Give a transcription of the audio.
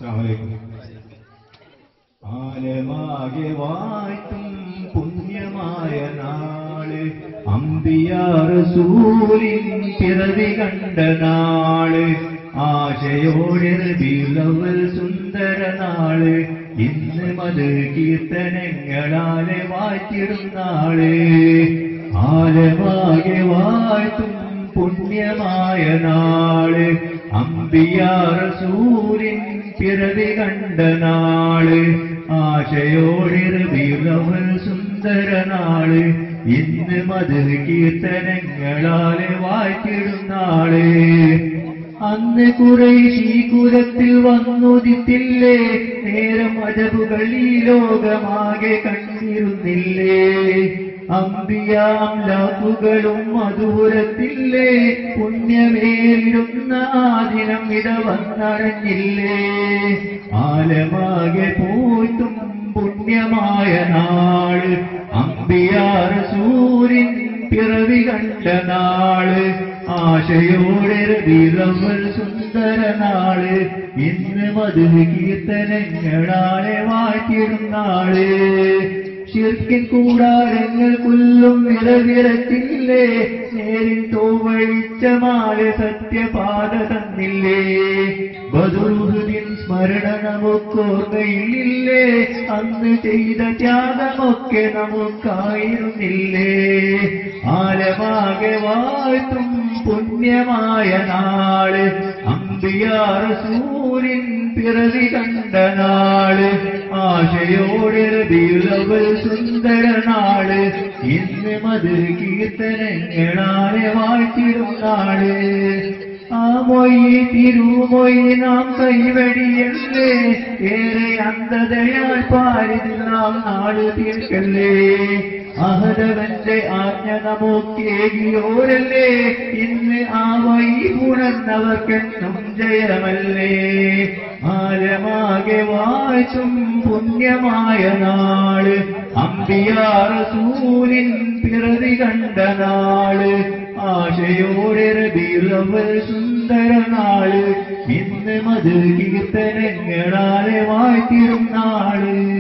ആലമാകെ വാഴ്ത്തും പുണ്യമായ നാള് അമ്പിയാറസൂലിൻ പിറവി കണ്ട നാള് ആശയോടെ റബീലവൽ സുന്ദര നാള് ഇന്ന് മത് കീർത്തനങ്ങളാലെ വാഴ്ത്തിടും നാള് ആലമാകെ വാഴ്ത്തും പുണ്യമായ നാള് അമ്പിയാറസൂലിൻ പിറവി കണ്ട നാള് ആശയോടെ റബീലവൽ സുന്ദര നാള് ഇന്ന് മത് കീർത്തനങ്ങളാലെ വാഴ്ത്തിടും നാള് അന്ന് കുറേശി കുലത്തിൽ വന്നുദിത്തില്ലേ നേരം അജബുകൾ ഈ ലോകമാകെ കണ്ടിരുന്നില്ലേ അമ്പിയാം ലാക്കുകളും മധുരത്തില്ലേ പുണ്യമേറിടുന്ന ആ ദിനം ഇട വന്നടഞ്ഞില്ലേ ആലമാകെ പോയിട്ടും പുണ്യമായ നാള് അമ്പിയാർ സൂര്യൻ പിറവി കണ്ട നാള് ആശയോടെ രവിലവൽ സുന്ദര നാള് ഇന്ന് മധു കീർത്തനങ്ങളാലെ വാഴ്ത്തിടും നാള് ശിർക്കിൻ കൂടാരങ്ങൾ കൊല്ലും നിറവിറച്ചില്ലേ നേരിൻ തോവഴിച്ചമാല സത്യപാത തന്നില്ലേ ബദുഹുദിൻ സ്മരണ നമുക്കോർമ്മയില്ലേ അന്ന് ചെയ്ത ത്യാഗമൊക്കെ നമുക്കായിരുന്നില്ലേ ആലമാകെ വാഴ്ത്തും പുണ്യമായ നാള് അമ്പിയാർ സൂര്യൻ പിറവി കണ്ട നാള് ആശയോടെ റബീലവൽ സുന്ദര നാള് ഇന്ന് മധുര കീർത്തനങ്ങളാലെ വാഴ്ത്തിടും നാള് ആ മൊഴി തിരുമൊഴി നാം കൈവടിയല്ലേ ഏറെ അന്ധതയാൽ പാരിതിൽ നാം നാട് തീർക്കല്ലേ അഹദവന്റെ ആജ്ഞ നമുക്കേകിയോരല്ലേ ഇന്ന് ആ വഴി ഉണർന്നവർക്കെന്നും ജയമല്ലേ ആലമാകെ വാഴ്ചും പുണ്യമായ നാള് അമ്പിയാർ സൂര്യൻ പിറവി കണ്ട നാള് ആശയോടെ റബീറവൽ സുന്ദര നാള് ഇന്ന് മധു കീർത്തനങ്ങളാലെ വാഴ്ത്തിരും നാള്